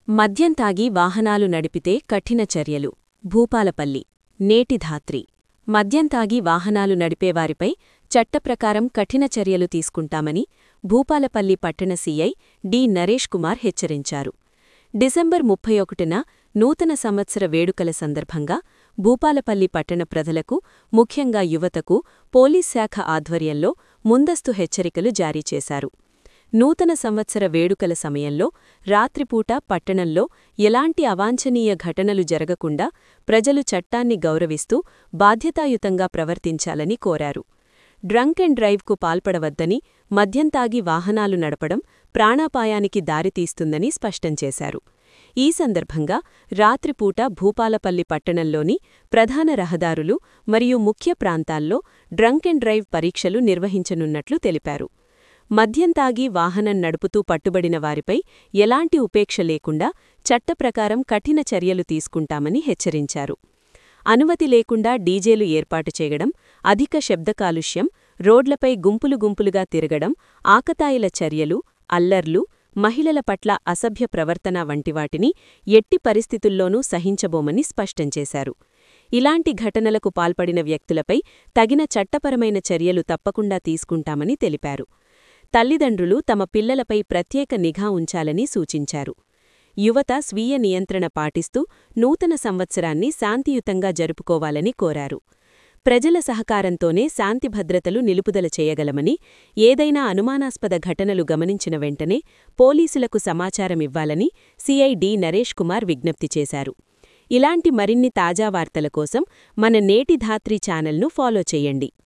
మద్యం తాగి వాహనాలు నడిపితే కఠిన చర్యలు భూపాలపల్లి నేటి ధాత్రి మద్యం తాగి వాహనాలు నడిపేవారిపై చట్టప్రకారం కఠిన చర్యలు తీసుకుంటామని భూపాలపల్లి పట్టణ సీఐ డి నరేష్ కుమార్ హెచ్చరించారు డిసెంబర్ ముప్పై ఒకటిన నూతన సంవత్సర వేడుకల సందర్భంగా భూపాలపల్లి పట్టణ ప్రజలకు ముఖ్యంగా యువతకు పోలీస్ శాఖ ఆధ్వర్యంలో ముందస్తు హెచ్చరికలు జారీ చేశారు నూతన సంవత్సర వేడుకల సమయంలో రాత్రిపూట పట్టణంలో ఎలాంటి అవాంఛనీయ ఘటనలు జరగకుండా ప్రజలు చట్టాన్ని గౌరవిస్తూ బాధ్యతాయుతంగా ప్రవర్తించాలని కోరారు డ్రంక్ అండ్ డ్రైవ్కు పాల్పడవద్దని మద్యం తాగి వాహనాలు నడపడం ప్రాణాపాయానికి దారితీస్తుందని స్పష్టం చేశారు ఈ సందర్భంగా రాత్రిపూట భూపాలపల్లి పట్టణంలోని ప్రధాన రహదారులు మరియు ముఖ్య ప్రాంతాల్లో డ్రంక్ అండ్ డ్రైవ్ పరీక్షలు నిర్వహించనున్నట్లు తెలిపారు మద్యం తాగి వాహనం నడుపుతూ పట్టుబడిన వారిపై ఎలాంటి ఉపేక్ష లేకుండా చట్టప్రకారం కఠిన చర్యలు తీసుకుంటామని హెచ్చరించారు అనుమతి లేకుండా డీజేలు ఏర్పాటు చేయడం అధిక శబ్ద కాలుష్యం రోడ్లపై గుంపులు గుంపులుగా తిరగడం ఆకతాయిల చర్యలు అల్లర్లు మహిళల పట్ల అసభ్య ప్రవర్తన వంటివాటిని ఎట్టి పరిస్థితుల్లోనూ సహించబోమని స్పష్టం చేశారు ఇలాంటి ఘటనలకు పాల్పడిన వ్యక్తులపై తగిన చట్టపరమైన చర్యలు తప్పకుండా తీసుకుంటామని తెలిపారు తల్లిదండ్రులు తమ పిల్లలపై ప్రత్యేక నిఘా ఉంచాలని సూచించారు యువత స్వీయ నియంత్రణ పాటిస్తూ నూతన సంవత్సరాన్ని శాంతియుతంగా జరుపుకోవాలని కోరారు ప్రజల సహకారంతోనే శాంతి భద్రతలు నిలుపుదల చేయగలమని ఏదైనా అనుమానాస్పద ఘటనలు గమనించిన వెంటనే పోలీసులకు సమాచారమివ్వాలని సిఐ డి నరేష్ కుమార్ విజ్ఞప్తి చేశారు ఇలాంటి మరిన్ని తాజా వార్తల కోసం మన నేటి ధాత్రి ఛానల్ను ఫాలో చేయండి